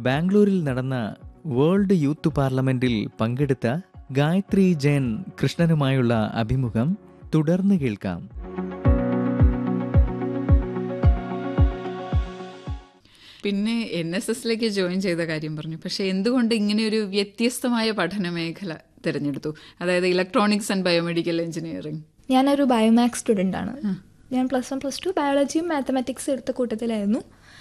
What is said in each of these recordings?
ബാംഗ്ലൂരിൽ നടന്ന world youth പാർലമെന്റിൽ പങ്കെടുത്ത ഗായത്രി ജയൻ കൃഷ്ണനുമായുള്ള അഭിമുഖം തുടർന്ന് കേൾക്കാം പിന്നെ എൻ എസ് എസിലേക്ക് ജോയിൻ ചെയ്ത കാര്യം പറഞ്ഞു പക്ഷെ എന്തുകൊണ്ട് ഇങ്ങനെ ഒരു വ്യത്യസ്തമായ പഠന മേഖല തിരഞ്ഞെടുത്തു അതായത് ഇലക്ട്രോണിക്സ് ആൻഡ് ബയോമെഡിക്കൽ എഞ്ചിനീയറിംഗ് ഞാനൊരു ബയോമാക്സ് സ്റ്റുഡൻ്റ് ആണ് ഞാൻ പ്ലസ് വൺ പ്ലസ് ടു ബയോളജിയും മാത്തമാറ്റിക്സ് എടുത്ത കൂട്ടത്തിലായിരുന്നു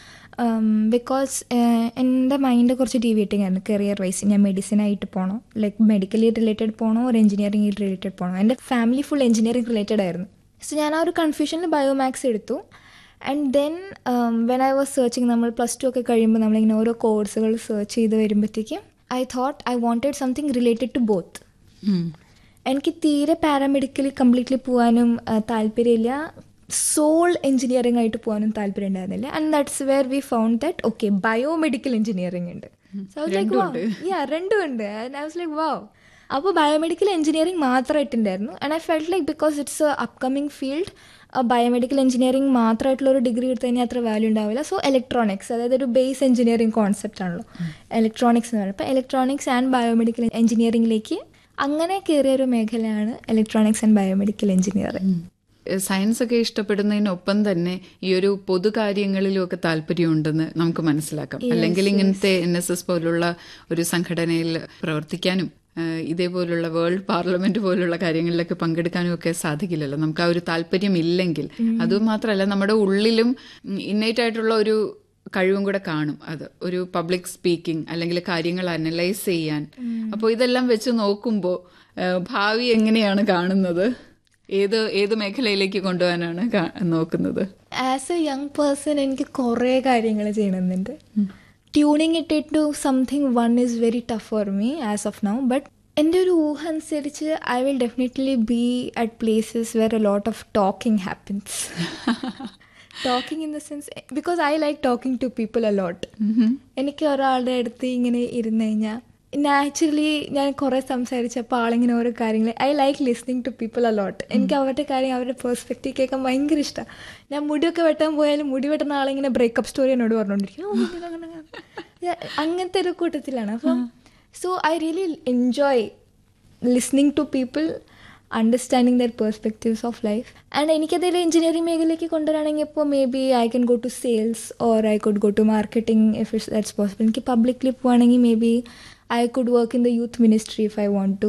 ബിക്കോസ് എൻ്റെ മൈൻഡ് കുറച്ച് ഡീവിയേറ്റിംഗ് ആയിരുന്നു കരിയർ വൈസ് ഞാൻ മെഡിസിൻ ആയിട്ട് പോകണോ ലൈക്ക് മെഡിക്കലി റിലേറ്റഡ് പോകണോ ഒരു എഞ്ചിനീയറിംഗ് റിലേറ്റഡ് പോകണോ എൻ്റെ ഫാമിലി ഫുൾ എഞ്ചിനീയറിംഗ് റിലേറ്റഡ് ആയിരുന്നു സോ ഞാൻ ആ ഒരു കൺഫ്യൂഷനിൽ ബയോമാക്സ് എടുത്തു and then when I was searching നമ്മൾ പ്ലസ് ടു ഒക്കെ കഴിയുമ്പോൾ നമ്മളിങ്ങനെ ഓരോ കോഴ്സുകൾ സെർച്ച് ചെയ്ത് വരുമ്പോഴത്തേക്കും I thought I wanted something related to both എനിക്ക് തീരെ പാരാമെഡിക്കലി കംപ്ലീറ്റ്ലി പോകാനും ആ, താല്പര്യമില്ല സോൾ എഞ്ചിനീയറിംഗ് ആയിട്ട് പോകാനും താല്പര്യം ഉണ്ടായിരുന്നില്ല and that's where we found that okay biomedical engineering ഉണ്ട് So I was like, wow. Yeah, രണ്ടും ഉണ്ട് ഐ വാസ് ലൈക്ക് വാവ് അപ്പോൾ ബയോമെഡിക്കൽ എഞ്ചിനീയറിംഗ് മാത്രമായിട്ടുണ്ടായിരുന്നു and I felt like because it's a upcoming field biomedical engineering മാത്രമായിട്ടുള്ള ഒരു degree എടുത്തു കഴിഞ്ഞാൽ അത്ര വാല്യൂ ഉണ്ടാവില്ല സോ ഇലക്ട്രോണിക്സ് അതായത് ഒരു ബേസ് എഞ്ചിനീയറിംഗ് കോൺസെപ്റ്റ് ആണല്ലോ ഇലക്ട്രോണിക്സ് എന്ന് പറയുന്നത് അപ്പോൾ ഇലക്ട്രോണിക്സ് ആൻഡ് ബയോമെഡിക്കൽ എഞ്ചിനീയറിംഗിലേക്ക് അങ്ങനെ കയറിയ ഒരു മേഖലയാണ് electronics and biomedical engineering science ഒക്കെ ഇഷ്ടപ്പെടുന്നതിനൊപ്പം തന്നെ ഈ ഒരു പൊതുകാര്യങ്ങളിലും ഒക്കെ താല്പര്യമുണ്ടെന്ന് നമുക്ക് മനസ്സിലാക്കാം അല്ലെങ്കിൽ ഇങ്ങനത്തെ എൻ എസ് എസ് പോലുള്ള ഒരു സംഘടനയിൽ പ്രവർത്തിക്കാനും ഏഹ്, ഇതേപോലുള്ള വേൾഡ് പാർലമെന്റ് പോലുള്ള കാര്യങ്ങളിലൊക്കെ പങ്കെടുക്കാനും ഒക്കെ സാധിക്കില്ലല്ലോ നമുക്ക് ആ ഒരു താല്പര്യം ഇല്ലെങ്കിൽ അതുമാത്രമല്ല നമ്മുടെ ഉള്ളിലും ഇന്നേറ്റ് ആയിട്ടുള്ള ഒരു കഴിവും കൂടെ കാണും അത് ഒരു പബ്ലിക് സ്പീക്കിംഗ് അല്ലെങ്കിൽ കാര്യങ്ങൾ അനലൈസ് ചെയ്യാൻ അപ്പോൾ ഇതെല്ലാം വെച്ച് നോക്കുമ്പോൾ ഭാവി എങ്ങനെയാണ് കാണുന്നത് ഏത് ഏത് മേഖലയിലേക്ക് കൊണ്ടുപോകാനാണ് കാ- നോക്കുന്നത് ആസ് എ യങ് പേഴ്സൺ എനിക്ക് കുറേ കാര്യങ്ങൾ ചെയ്യണമെന്നുണ്ട് tuning it it to something one is very tough for me as of now but എൻ്റെ ഒരു ഊഹ അനുസരിച്ച് I will definitely be at places where a lot of talking happens talking in the sense because I like talking to people a lot എനിക്ക് ഒരാളുടെ അടുത്ത് ഇങ്ങനെ ഇരുന്ന് കഴിഞ്ഞാൽ നാച്ചുറലി ഞാൻ കുറേ സംസാരിച്ചപ്പോൾ ആളിങ്ങനെ ഓരോ കാര്യങ്ങൾ I like listening to people a lot എനിക്ക് അവരുടെ കാര്യം അവരുടെ പേഴ്സ്പെക്റ്റീവ് കേൾക്കാൻ ഭയങ്കര ഇഷ്ടമാണ് ഞാൻ മുടിയൊക്കെ വെട്ടാൻ പോയാലും മുടി വെട്ടുന്ന ആളിങ്ങനെ ബ്രേക്കപ്പ് സ്റ്റോറി എന്നോട് പറഞ്ഞുകൊണ്ടിരിക്കും "ഓ, ഇങ്ങനെ, അങ്ങനെ, അങ്ങനെ." ഞാൻ അങ്ങനത്തെ ഒരു കൂട്ടത്തിലാണ് അപ്പം so I really enjoy listening to people understanding their perspectives of life and എനിക്കതിൽ എഞ്ചിനീയറിംഗ് മേഖലയ്ക്ക് കൊണ്ടുവരാണെങ്കിൽ ഇപ്പോൾ maybe I can go to sales or I could go to marketing if it's that's possible എനിക്ക് publicly പോവുകയാണെങ്കിൽ maybe I could work in the youth ministry if I want to